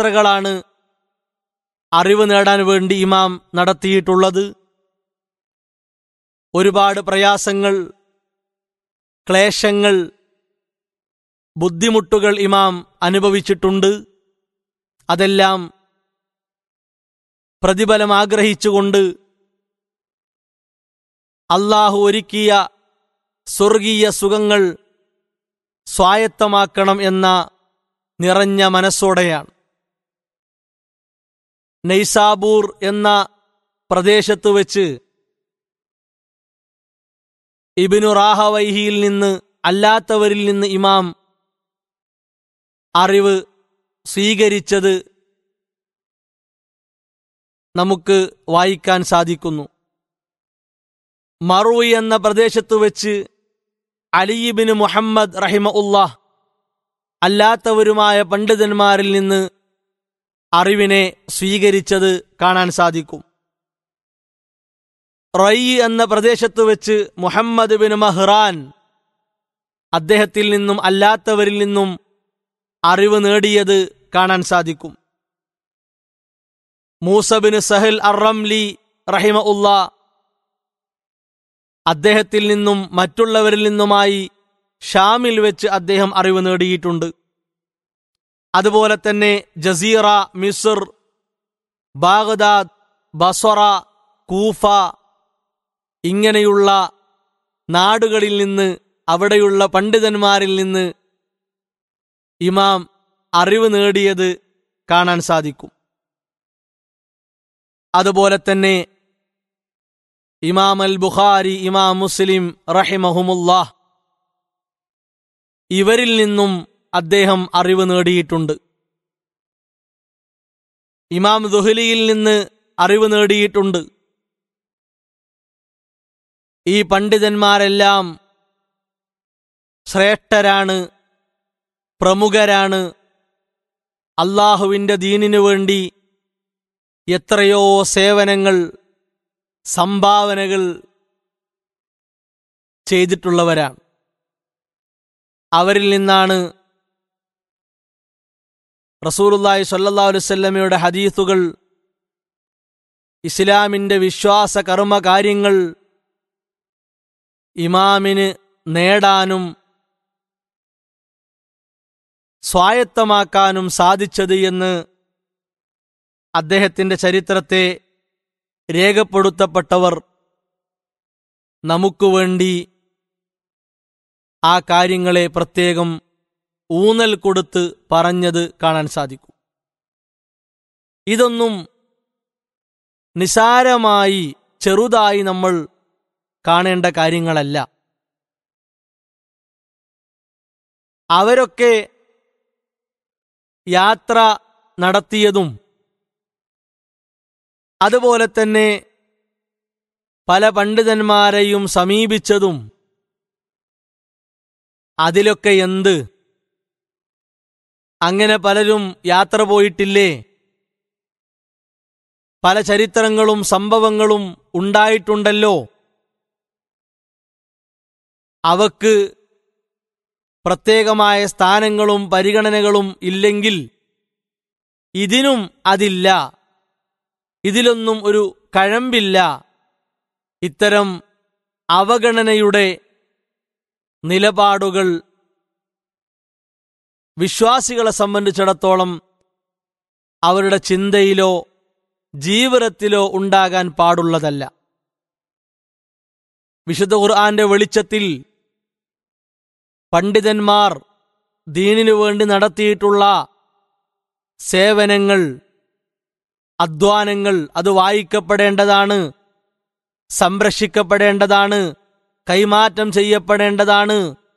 യാത്രകളാണ് അറിവ് നേടാൻ വേണ്ടി ഇമാം നടത്തിയിട്ടുള്ളത് ഒരുപാട് പ്രയാസങ്ങൾ ക്ലേശങ്ങൾ ബുദ്ധിമുട്ടുകൾ ഇമാം അനുഭവിച്ചിട്ടുണ്ട് അതെല്ലാം പ്രതിഫലം ആഗ്രഹിച്ചുകൊണ്ട് അള്ളാഹു ഒരുക്കിയ സ്വർഗീയ സുഖങ്ങൾ സ്വായത്തമാക്കണം എന്ന നിറഞ്ഞ മനസ്സോടെയാണ് നെയ്സാബൂർ എന്ന പ്രദേശത്ത് വെച്ച് ഇബിനു റാഹവൈഹിയിൽ നിന്ന് അല്ലാത്തവരിൽ നിന്ന് ഇമാം അറിവ് സ്വീകരിച്ചത് നമുക്ക് വായിക്കാൻ സാധിക്കുന്നു മറുവി എന്ന പ്രദേശത്ത് വെച്ച് അലിയിബിന് മുഹമ്മദ് റഹിമ ഉള്ളാഹ് അല്ലാത്തവരുമായ പണ്ഡിതന്മാരിൽ നിന്ന് അറിവിനെ സ്വീകരിച്ചത് കാണാൻ സാധിക്കും റൈ എന്ന പ്രദേശത്ത് വെച്ച് മുഹമ്മദ് ബിൻ മഹ്റാൻ അദ്ദേഹത്തിൽ നിന്നും അല്ലാത്തവരിൽ നിന്നും അറിവ് നേടിയത് കാണാൻ സാധിക്കും മൂസബിന് സഹൽ അറംലി റഹിമ ഉള്ള അദ്ദേഹത്തിൽ നിന്നും മറ്റുള്ളവരിൽ നിന്നുമായി ഷാമിൽ വെച്ച് അദ്ദേഹം അറിവ് നേടിയിട്ടുണ്ട് അതുപോലെ തന്നെ ജസീറ മിസർ ബാഗ്ദാദ് ബസറ കൂഫ ഇങ്ങനെയുള്ള നാടുകളിൽ നിന്ന് അവിടെയുള്ള പണ്ഡിതന്മാരിൽ നിന്ന് ഇമാം അറിവ് നേടിയത് കാണാൻ സാധിക്കും അതുപോലെ തന്നെ ഇമാം അൽ ബുഖാരി ഇമാം മുസ്ലിം റഹിമഹുമുല്ലാഹ് ഇവരിൽ നിന്നും അദ്ദേഹം അറിവ് നേടിയിട്ടുണ്ട് ഇമാം ദുഹലിയിൽ നിന്ന് അറിവ് നേടിയിട്ടുണ്ട് ഈ പണ്ഡിതന്മാരെല്ലാം ശ്രേഷ്ഠരാണ് പ്രമുഖരാണ് അള്ളാഹുവിൻ്റെ ദീനിനു വേണ്ടി എത്രയോ സേവനങ്ങൾ സംഭാവനകൾ ചെയ്തിട്ടുള്ളവരാണ് അവരിൽ നിന്നാണ് റസൂലുല്ലാഹി സ്വല്ലല്ലാഹു അലൈഹി വസല്ലമയുടെ ഹദീസുകൾ ഇസ്ലാമിന്റെ വിശ്വാസ കർമ്മ കാര്യങ്ങൾ ഇമാമിന് നേടാനും സ്വായത്തമാക്കാനും സാധിച്ചത് എന്ന് അദ്ദേഹത്തിന്റെ ചരിത്രത്തെ രേഖപ്പെടുത്തപ്പെട്ടവർ നമുക്ക് വേണ്ടി ആ കാര്യങ്ങളെ പ്രത്യേകം ഊന്നൽ കൊടുത്ത് പറഞ്ഞത് കാണാൻ സാധിക്കും ഇതൊന്നും നിസാരമായി ചെറുതായി നമ്മൾ കാണേണ്ട കാര്യങ്ങളല്ല അവരൊക്കെ യാത്ര നടത്തിയതും അതുപോലെ തന്നെ പല പണ്ഡിതന്മാരെയും സമീപിച്ചതും അതിലൊക്കെ എന്ത് അങ്ങനെ പലരും യാത്ര പോയിട്ടില്ലേ പല ചരിത്രങ്ങളും സംഭവങ്ങളും ഉണ്ടായിട്ടുണ്ടല്ലോ അവക്ക് പ്രത്യേകമായ സ്ഥാനങ്ങളും പരിഗണനകളും ഇല്ലെങ്കിൽ ഇതിനും അതില്ല ഇതിലൊന്നും ഒരു കഴമ്പില്ല ഇത്തരം അവഗണനയുടെ നിലപാടുകൾ വിശ്വാസികളെ സംബന്ധിച്ചിടത്തോളം അവരുടെ ചിന്തയിലോ ജീവിതത്തിലോ ഉണ്ടാകാൻ പാടുള്ളതല്ല വിശുദ്ധ ഖുർആന്റെ വെളിച്ചത്തിൽ പണ്ഡിതന്മാർ ദീനിനു വേണ്ടി നടത്തിയിട്ടുള്ള സേവനങ്ങൾ അധ്വാനങ്ങൾ അത് വായിക്കപ്പെടേണ്ടതാണ് സംരക്ഷിക്കപ്പെടേണ്ടതാണ് കൈമാറ്റം ചെയ്യപ്പെടേണ്ടതാണ്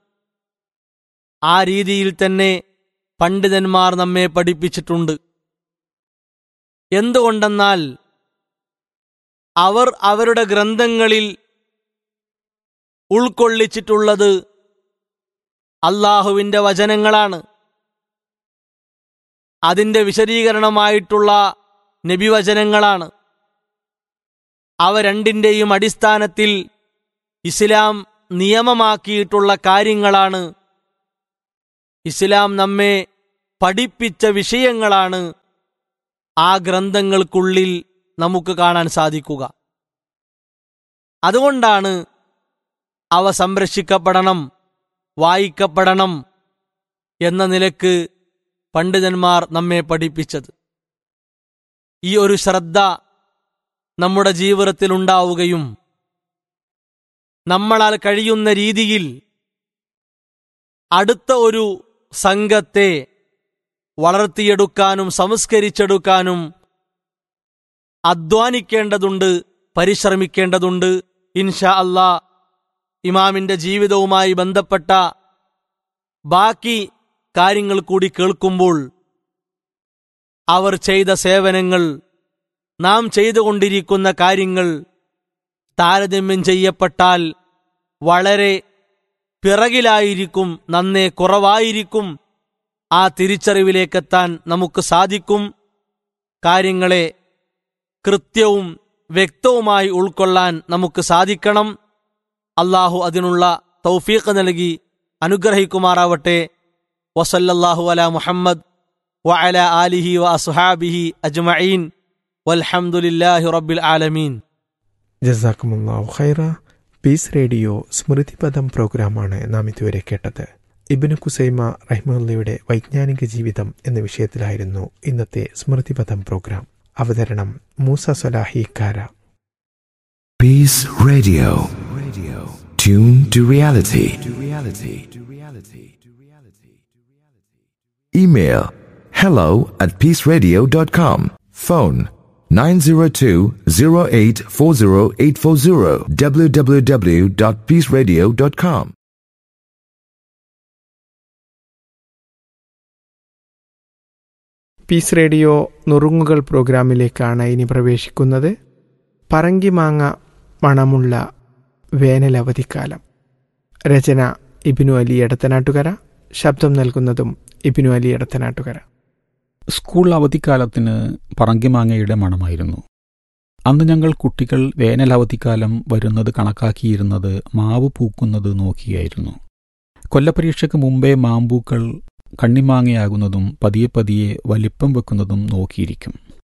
ആ രീതിയിൽ തന്നെ പണ്ഡിതന്മാർ നമ്മെ പഠിപ്പിച്ചിട്ടുണ്ട് എന്തുകൊണ്ടെന്നാൽ അവർ അവരുടെ ഗ്രന്ഥങ്ങളിൽ ഉൾക്കൊള്ളിച്ചിട്ടുള്ളത് അള്ളാഹുവിന്റെ വചനങ്ങളാണ് അതിന്റെ വിശദീകരണമായിട്ടുള്ള നബിവചനങ്ങളാണ് അവ രണ്ടിന്റെയും അടിസ്ഥാനത്തിൽ ഇസ്ലാം നിയമമാക്കിയിട്ടുള്ള കാര്യങ്ങളാണ് ഇസ്ലാം നമ്മെ പഠിപ്പിച്ച വിഷയങ്ങളാണ് ആ ഗ്രന്ഥങ്ങൾക്കുള്ളിൽ നമുക്ക് കാണാൻ സാധിക്കുക അതുകൊണ്ടാണ് അവ സംരക്ഷിക്കപ്പെടണം വായിക്കപ്പെടണം എന്ന നിലക്ക് പണ്ഡിതന്മാർ നമ്മെ പഠിപ്പിച്ചത് ഈ ഒരു ശ്രദ്ധ നമ്മുടെ ജീവിതത്തിൽ ഉണ്ടാവുകയും നമ്മളാൽ കഴിയുന്ന രീതിയിൽ അടുത്ത ഒരു സംഘത്തെ വളർത്തിയെടുക്കാനും സംസ്കരിച്ചെടുക്കാനും അധ്വാനിക്കേണ്ടതുണ്ട് പരിശ്രമിക്കേണ്ടതുണ്ട് ഇൻഷാ അല്ലാ ഇമാമിന്റെ ജീവിതവുമായി ബന്ധപ്പെട്ട ബാക്കി കാര്യങ്ങൾ കൂടി കേൾക്കുമ്പോൾ അവർ ചെയ്ത സേവനങ്ങൾ നാം ചെയ്തുകൊണ്ടിരിക്കുന്ന കാര്യങ്ങൾ താരതമ്യം ചെയ്യപ്പെട്ടാൽ വളരെ പിറകിലായിരിക്കും നന്നേ കുറവായിരിക്കും ആ തിരിച്ചറിവിലേക്കെത്താൻ നമുക്ക് സാധിക്കും കാര്യങ്ങളെ കൃത്യവും വ്യക്തവുമായി ഉൾക്കൊള്ളാൻ നമുക്ക് സാധിക്കണം അള്ളാഹു അതിനുള്ള തൗഫീഖ് നൽകി അനുഗ്രഹിക്കുമാറാവട്ടെ വസല്ലല്ലാഹു അല മുഹമ്മദ് വഅല ആലിഹി വ അസ്ഹാബിഹി അജ്മഈൻ വൽഹംദുലില്ലാഹി റബ്ബിൽ ആലമീൻ ജസാക്കുമുല്ലാഹു ഖൈറ പീസ് റേഡിയോ സ്മൃതിപദം പ്രോഗ്രാമാണ് നാം ഇതുവരെ കേട്ടത് ഇബിന് കുസൈമ റഹ്മുല്ലയുടെ വൈജ്ഞാനിക ജീവിതം എന്ന വിഷയത്തിലായിരുന്നു ഇന്നത്തെ സ്മൃതിപദം പ്രോഗ്രാം അവതരണം മൂസ സലാഹി കാര Peace Radio. Radio. Tune to reality. To reality. To reality. To reality. Email hello at peaceradio.com. Phone 902-0840840 www.peaceradio.com. Peace radio നുറുങ്ങുകൾ പ്രോഗ്രാമിലേക്കാണ് ഇനി പ്രവേശിക്കുന്നത് പറങ്കിമാങ്ങ മണമുള്ള വേനലവധിക്കാലം രചന ഇബിനു അലി എടത്തനാട്ടുകര ശബ്ദം നൽകുന്നതും ഇബിനു അലി എടത്തനാട്ടുകര സ്കൂൾ അവധിക്കാലത്തിന് പറങ്കിമാങ്ങയുടെ മണമായിരുന്നു അന്ന് ഞങ്ങൾ കുട്ടികൾ വേനൽ അവധിക്കാലം വരുന്നത് കണക്കാക്കിയിരുന്നത് മാവ് പൂക്കുന്നത് നോക്കിയായിരുന്നു കൊല്ലപരീക്ഷയ്ക്ക് മുമ്പേ മാമ്പൂക്കൾ കണ്ണിമാങ്ങയാകുന്നതും പതിയെ പതിയെ വലിപ്പം വെക്കുന്നതും നോക്കിയിരിക്കും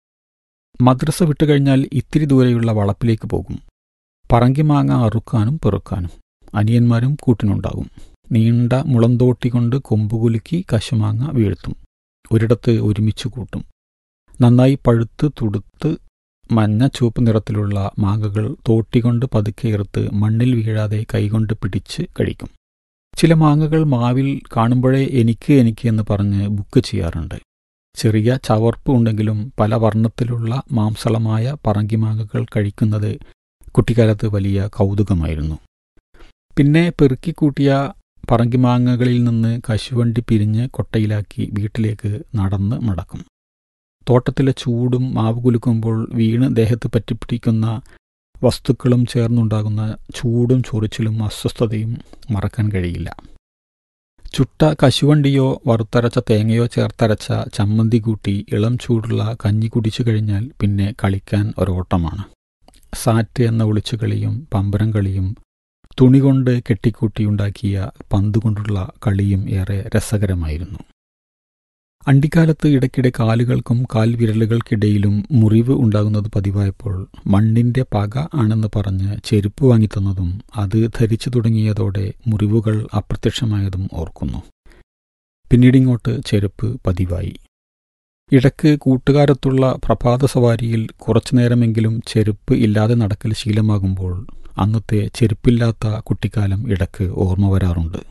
മദ്രസ വിട്ടുകഴിഞ്ഞാൽ ഇത്തിരി ദൂരെയുള്ള വളപ്പിലേക്ക് പോകും പറങ്കിമാങ്ങ അറുക്കാനും പെറുക്കാനും അനിയന്മാരും കൂട്ടിനുണ്ടാകും നീണ്ട മുളന്തോട്ടി കൊണ്ട് കൊമ്പുകുലുക്കി കശുമാങ്ങ വീഴ്ത്തും ഒരിടത്ത് ഒരുമിച്ച് കൂട്ടും നന്നായി പഴുത്ത് തുടുത്ത് മഞ്ഞ ചുവപ്പ് നിറത്തിലുള്ള മാങ്ങകൾ തോട്ടികൊണ്ട് പതുക്കെ ഇറുത്ത് മണ്ണിൽ വീഴാതെ കൈകൊണ്ട് പിടിച്ച് കഴിക്കും ചില മാങ്ങകൾ മാവിൽ കാണുമ്പോഴേ എനിക്ക് എനിക്ക് എന്ന് പറഞ്ഞ് ബുക്ക് ചെയ്യാറുണ്ട് ചെറിയ ചവർപ്പ് ഉണ്ടെങ്കിലും പല വർണ്ണത്തിലുള്ള മാംസളമായ പറങ്കിമാങ്ങകൾ കഴിക്കുന്നത് കുട്ടിക്കാലത്ത് വലിയ കൗതുകമായിരുന്നു പിന്നെ പെറുക്കിക്കൂട്ടിയ പറങ്കിമാങ്ങകളിൽ നിന്ന് കശുവണ്ടി പിരിഞ്ഞ് കൊട്ടയിലാക്കി വീട്ടിലേക്ക് നടന്ന് മടക്കും തോട്ടത്തിലെ ചൂടും മാവ് കുലുക്കുമ്പോൾ വീണ് ദേഹത്ത് പറ്റിപ്പിടിക്കുന്ന വസ്തുക്കളും ചേർന്നുണ്ടാകുന്ന ചൂടും ചൊറിച്ചിലും അസ്വസ്ഥതയും മറക്കാൻ കഴിയില്ല ചുട്ട കശുവണ്ടിയോ വറുത്തരച്ച തേങ്ങയോ ചേർത്തരച്ച ചമ്മന്തി കൂട്ടി ഇളം ചൂടുള്ള കഞ്ഞി കുടിച്ചു കഴിഞ്ഞാൽ പിന്നെ കളിക്കാൻ ഒരോട്ടമാണ് സാറ്റ് എന്ന ഒളിച്ചുകളിയും പമ്പരം കളിയും തുണി കൊണ്ട് കെട്ടിക്കൂട്ടിയുണ്ടാക്കിയ പന്തുകൊണ്ടുള്ള കളിയും ഏറെ രസകരമായിരുന്നു അണ്ടിക്കാലത്ത് ഇടയ്ക്കിടെ കാലുകൾക്കും കാൽവിരലുകൾക്കിടയിലും മുറിവ് ഉണ്ടാകുന്നത് പതിവായപ്പോൾ മണ്ണിന്റെ പക ആണെന്ന് പറഞ്ഞ് ചെരുപ്പ് വാങ്ങിത്തന്നതും അത് ധരിച്ചു തുടങ്ങിയതോടെ മുറിവുകൾ അപ്രത്യക്ഷമായതും ഓർക്കുന്നു പിന്നീടിങ്ങോട്ട് ചെരുപ്പ് പതിവായി ഇടയ്ക്ക് കൂട്ടുകാരത്തുള്ള പ്രഭാത സവാരിയിൽ കുറച്ചുനേരമെങ്കിലും ചെരുപ്പ് ഇല്ലാതെ നടക്കൽ ശീലമാകുമ്പോൾ അന്നത്തെ ചെരുപ്പില്ലാത്ത കുട്ടിക്കാലം ഇടയ്ക്ക് ഓർമ്മ വരാറുണ്ട്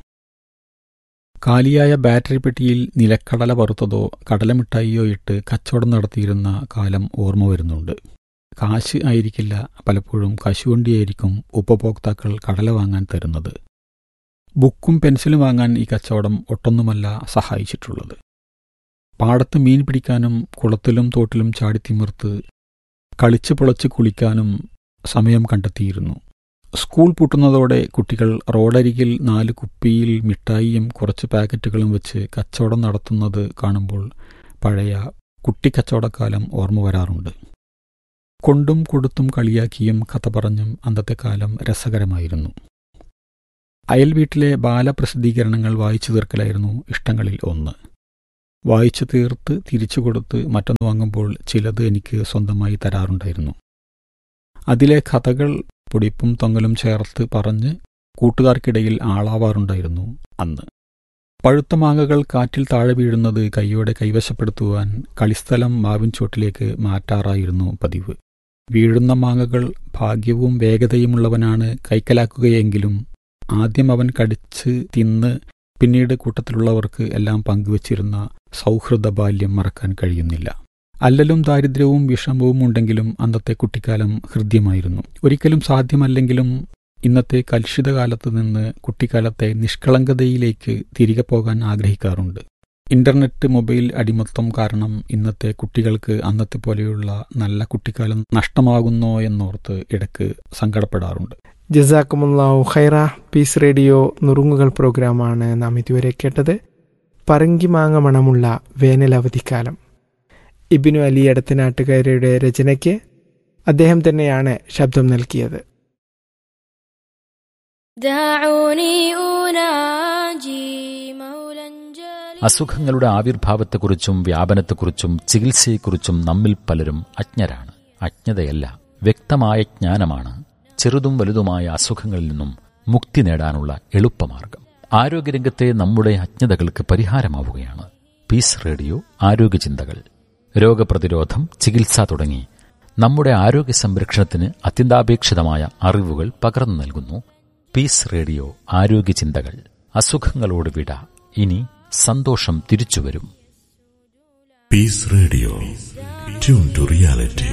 കാലിയായ ബാറ്ററി പെട്ടിയിൽ നിലക്കടല വറുത്തതോ കടലമിഠായിയോ ഇട്ട് കച്ചവടം നടത്തിയിരുന്ന കാലം ഓർമ്മ വരുന്നുണ്ട് കാശ് ആയിരിക്കില്ല പലപ്പോഴും കശുവണ്ടിയായിരിക്കും ഉപഭോക്താക്കൾ കടല വാങ്ങാൻ തരുന്നത് ബുക്കും പെൻസിലും വാങ്ങാൻ ഈ കച്ചവടം ഒട്ടൊന്നുമല്ല സഹായിച്ചിട്ടുള്ളത് പാടത്ത് മീൻ പിടിക്കാനും കുളത്തിലും തോട്ടിലും ചാടിത്തിമിർത്ത് കളിച്ച് പൊളച്ച് കുളിക്കാനും സമയം കണ്ടെത്തിയിരുന്നു സ്കൂൾ പൂട്ടുന്നതോടെ കുട്ടികൾ റോഡരികിൽ നാല് കുപ്പിയിൽ മിഠായിയും കുറച്ച് പാക്കറ്റുകളും വെച്ച് കച്ചവടം നടത്തുന്നത് കാണുമ്പോൾ പഴയ കുട്ടിക്കച്ചവടക്കാലം ഓർമ്മ വരാറുണ്ട് കൊണ്ടും കൊടുത്തും കളിയാക്കിയും കഥ പറഞ്ഞും അന്നത്തെ കാലം രസകരമായിരുന്നു അയൽ വീട്ടിലെ ബാലപ്രസിദ്ധീകരണങ്ങൾ വായിച്ചു തീർക്കലായിരുന്നു ഇഷ്ടങ്ങളിൽ ഒന്ന് വായിച്ചു തീർത്ത് തിരിച്ചു കൊടുത്ത് മറ്റൊന്ന് വാങ്ങുമ്പോൾ ചിലത് എനിക്ക് സ്വന്തമായി തരാറുണ്ടായിരുന്നു അതിലെ കഥകൾ പൊടിപ്പും തൊങ്ങലും ചേർത്ത് പറഞ്ഞ് കൂട്ടുകാർക്കിടയിൽ ആളാവാറുണ്ടായിരുന്നു അന്ന് പഴുത്ത മാങ്ങകൾ കാറ്റിൽ താഴെ വീഴുന്നത് കൈയോടെ കൈവശപ്പെടുത്തുവാൻ കളിസ്ഥലം മാവിൻ ചോട്ടിലേക്ക് മാറ്റാറായിരുന്നു പതിവ് വീഴുന്ന മാങ്ങകൾ ഭാഗ്യവും വേഗതയുമുള്ളവനാണ് കൈക്കലാക്കുകയെങ്കിലും ആദ്യം അവൻ കടിച്ച് തിന്ന് പിന്നീട് കൂട്ടത്തിലുള്ളവർക്ക് എല്ലാം പങ്കുവച്ചിരുന്ന സൗഹൃദ ബാല്യം മറക്കാൻ കഴിയുന്നില്ല അല്ലലും ദാരിദ്ര്യവും വിഷമവും ഉണ്ടെങ്കിലും അന്നത്തെ കുട്ടിക്കാലം ഹൃദ്യമായിരുന്നു ഒരിക്കലും സാധ്യമല്ലെങ്കിലും ഇന്നത്തെ കലുഷിത കാലത്ത് നിന്ന് കുട്ടിക്കാലത്തെ നിഷ്കളങ്കതയിലേക്ക് തിരികെ പോകാൻ ആഗ്രഹിക്കാറുണ്ട് ഇന്റർനെറ്റ് മൊബൈൽ അടിമത്തം കാരണം ഇന്നത്തെ കുട്ടികൾക്ക് അന്നത്തെ പോലെയുള്ള നല്ല കുട്ടിക്കാലം നഷ്ടമാകുന്നോ എന്നോർത്ത് ഇടയ്ക്ക് സങ്കടപ്പെടാറുണ്ട് ജസാക്കുമുല്ലാഹു ഖൈറ പീസ് റേഡിയോ നുറുങ്ങുകൾ പ്രോഗ്രാമാണ് നാം ഇതുവരെ കേട്ടത് പറങ്കിമാങ്ങ മണമുള്ള വേനൽ അവധിക്കാലം ഇബിനു അലി എടത്തനാട്ടുകാരുടെ രചനയ്ക്ക് അദ്ദേഹം തന്നെയാണ് ശബ്ദം നൽകിയത് دعوني أناجي مولا جليلا അസുഖങ്ങളുടെ ആവിർഭാവത്തെക്കുറിച്ചും വ്യാപനത്തെക്കുറിച്ചും ചികിത്സയെക്കുറിച്ചും നമ്മിൽ പലരും അജ്ഞരാണ് അജ്ഞതയല്ല വ്യക്തമായ ജ്ഞാനമാണ് ചെറുതും വലുതുമായ അസുഖങ്ങളിൽ നിന്നും മുക്തി നേടാനുള്ള എളുപ്പമാർഗം ആരോഗ്യരംഗത്തെ നമ്മുടെ അജ്ഞതകൾക്ക് പരിഹാരമാവുകയാണ് പീസ് റേഡിയോ ആരോഗ്യചിന്തകൾ രോഗപ്രതിരോധം ചികിത്സ തുടങ്ങി നമ്മുടെ ആരോഗ്യ സംരക്ഷണത്തിന് അത്യന്താപേക്ഷിതമായ അറിവുകൾ പകർന്നു നൽകുന്നു പീസ് റേഡിയോ ആരോഗ്യചിന്തകൾ അസുഖങ്ങളോട് വിട ഇനി സന്തോഷം തിരിച്ചുവരും Peace Radio. Tune to reality.